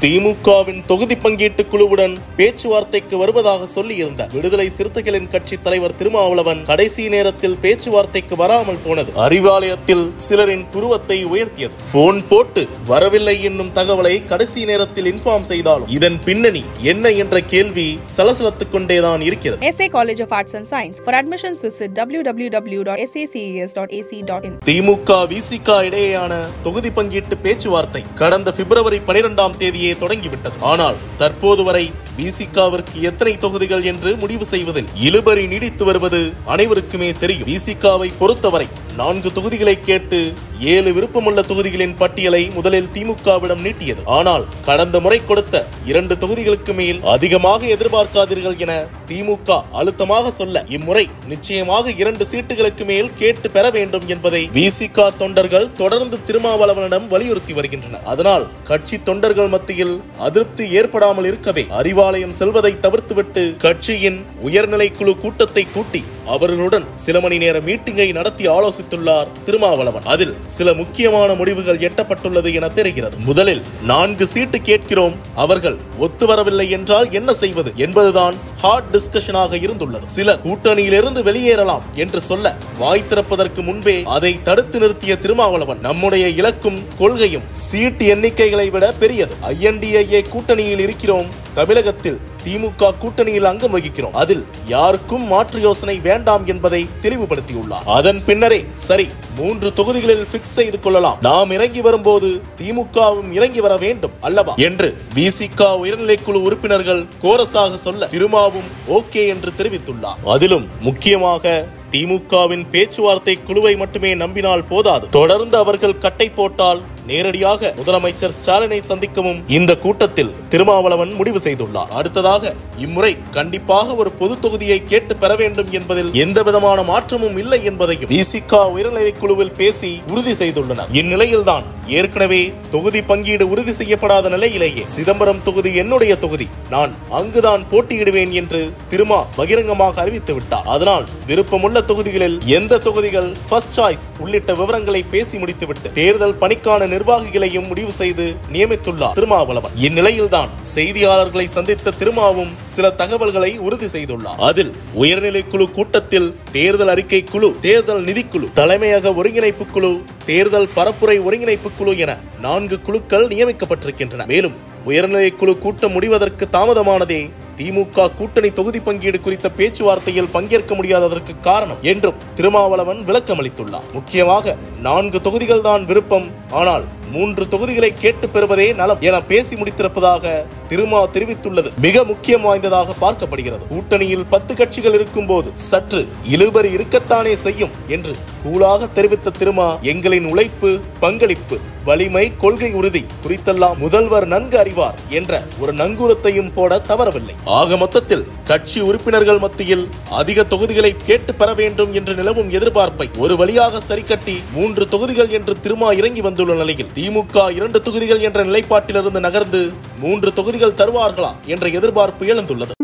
திமுகவின் தொகுதி பங்கீட்டு குழுவுடன் பேச்சுவார்த்தைக்கு வருவதாக சொல்லியிருந்த விடுதலை சிறுத்தைகளின் கட்சி தலைவர் திருமாவளவன் கடைசி நேரத்தில் பேச்சுவார்த்தைக்கு வராமல் போனது அறிவாலயத்தில் சிலரின் புருவத்தை உயர்த்தியது போன் போட்டு வரவில்லை என்னும் தகவலை கடைசி நேரத்தில் இன்ஃபார்ம் செய்தாலும் இதன் பின்னணி என்ன என்ற கேள்வி சலசலத்துக் கொண்டேதான் இருக்கிறது SA College of Arts and Science. For admissions, visit www.saces.ac.in. திமுக விசிக இடையேயான தொகுதி பங்கீட்டு பேச்சுவார்த்தை கடந்த பிப்ரவரி பனிரெண்டாம் தேதியே தொடங்கிவிட்டது ஆனால் தற்போது வரை விசிகாவிற்கு எத்தனை தொகுதிகள் என்று முடிவு செய்வதில் இழுபறி நீடித்து வருவது அனைவருக்குமே தெரியும் விசிகாவை பொறுத்தவரை நான்கு தொகுதிகளை கேட்டு ஏழு விருப்பமுள்ள தொகுதிகளின் பட்டியலை முதலில் திமுகவிடம் நீட்டியது ஆனால் கடந்த முறை கொடுத்த இரண்டு தொகுதிகளுக்கு மேல் அதிகமாக எதிர்பார்க்காதீர்கள் என திமுக அழுத்தமாக சொல்ல இம்முறை நிச்சயமாக இரண்டு சீட்டுகளுக்கு மேல் கேட்டு பெற வேண்டும் என்பதை விசிக தொண்டர்கள் தொடர்ந்து திருமாவளவனிடம் வலியுறுத்தி வருகின்றனர் அதனால் கட்சி தொண்டர்கள் மத்தியில் அதிருப்தி ஏற்படாமல் இருக்கவே அறிவாலயம் செல்வதை தவிர்த்துவிட்டு கட்சியின் உயர்நிலை குழு கூட்டத்தை கூட்டி அவர்களுடன் சில மணி நேர மீட்டிங்கை நடத்தி ஆலோசித்துள்ளார் திருமாவளவன் அதில் சில முக்கியமான முடிவுகள் எட்டப்பட்டுள்ளது என தெரிகிறது முதலில் நான்கு சீட்டு கேட்கிறோம் அவர்கள் ஒத்து வரவில்லை என்றால் என்ன செய்வது என்பதுதான் ஹாட் டிஸ்கஷனாக இருந்துள்ளது சிலர் கூட்டணியிலிருந்து வெளியேறலாம் என்று சொல்ல வாய் திறப்பதற்கு முன்பே அதை தடுத்து நிறுத்திய திருமாவளவன் நம்முடைய இலக்கும் கொள்கையும் சீட்டு எண்ணிக்கைகளை விட பெரியது ஐஎன்டிஏ கூட்டணியில் இருக்கிறோம் தமிழகத்தில் திமுக கூட்டணியில் அங்கம் வகிக்கிறோம் அதில் யாருக்கும் மாற்று யோசனை வேண்டாம் என்பதை தெளிவுபடுத்தியுள்ளார் அதன் பின்னரே சரி மூன்று தொகுதிகளில் பிக்ஸ் செய்து கொள்ளலாம் நாம் இறங்கி வரும்போது திமுகவும் இறங்கி வர வேண்டும் அல்லவா என்று விசிக உயர்நிலைக்குழு உறுப்பினர்கள் கோரஸாக சொல்ல திருமாவும் ஓகே என்று தெரிவித்துள்ளார் அதிலும் முக்கியமாக திமுகவின் பேச்சுவார்த்தை குழுவை மட்டுமே நம்பினால் போதாது தொடர்ந்து அவர்கள் கட்டை போட்டால் நேரடியாக முதலமைச்சர் ஸ்டாலினை சந்திக்கவும் இந்த கூட்டத்தில் திருமாவளவன் முடிவு செய்துள்ளார் அடுத்ததாக இம்முறை கண்டிப்பாக ஒரு பொது தொகுதியை கேட்டு பெற வேண்டும் என்பதில் எந்த விதமான மாற்றமும் இல்லை என்பதையும் விசிக உயர்நிலைக் குழுவில் பேசி உறுதி செய்துள்ளனர் இந்நிலையில்தான் ஏற்கனவே தொகுதி பங்கீடு உறுதி செய்யப்படாத நிலையிலேயே சிதம்பரம் தொகுதி என்னுடைய தொகுதி நான் அங்குதான் போட்டியிடுவேன் என்று திருமா பகிரங்கமாக அறிவித்து விட்டார் அதனால் விருப்பமுள்ள தொகுதிகளில் எந்த தொகுதிகள் ஃபர்ஸ்ட் சாய்ஸ் உள்ளிட்ட விவரங்களை பேசி முடித்துவிட்டு தேர்தல் பணிக்கான நிர்வாகிகளையும் முடிவு செய்து நியமித்துள்ளார் திருமாவளவன் இந்நிலையில்தான் செய்தியாளர்களை சந்தித்த திருமாவும் சில தகவல்களை உறுதி செய்துள்ளார் அதில் உயர்நிலைக்குழு கூட்டத்தில் தேர்தல் அறிக்கை குழு தேர்தல் நிதிக்குழு தலைமையக ஒருங்கிணைப்பு குழு தேர்தல் பரப்புரை ஒருங்கிணைப்பு குழு என நான்கு குழுக்கள் நியமிக்கப்பட்டிருக்கின்றன மேலும் உயர்நிலைக்குழு கூட்டம் முடிவதற்கு தாமதமானதே திமுக கூட்டணி தொகுதி பங்கீடு குறித்த பேச்சுவார்த்தையில் பங்கேற்க முடியாததற்கு காரணம் என்றும் திருமாவளவன் விளக்கமளித்துள்ளார் முக்கியமாக நான்கு தொகுதிகள் தான் விருப்பம் ஆனால் மூன்று தொகுதிகளை கேட்டு பெறுவதே நலம் என பேசி முடித்திருப்பதாக திருமா தெரிவித்துள்ளது மிக முக்கியம் வாய்ந்ததாக பார்க்கப்படுகிறது கூட்டணியில் பத்து கட்சிகள் இருக்கும் போது சற்று இழுபறி இருக்கத்தானே செய்யும் என்று கூலாக தெரிவித்த திருமா எங்களின் உழைப்பு பங்களிப்பு வலிமை கொள்கை உறுதி குறித்தெல்லாம் முதல்வர் நன்கு அறிவார் என்ற ஒரு நங்கூரத்தையும் போட தவறவில்லை ஆக மொத்தத்தில் கட்சி உறுப்பினர்கள் மத்தியில் அதிக தொகுதிகளை கேட்டு பெற வேண்டும் என்று நிலவும் எதிர்பார்ப்பை ஒரு வழியாக சரிக்கட்டி மூன்று தொகுதிகள் என்று திருமா இறங்கி வந்துள்ள நிலையில் திமுக இரண்டு தொகுதிகள் என்ற நிலைப்பாட்டிலிருந்து நகர்ந்து மூன்று தொகுதிகள் தருவார்களா என்ற எதிர்பார்ப்பு எழுந்துள்ளது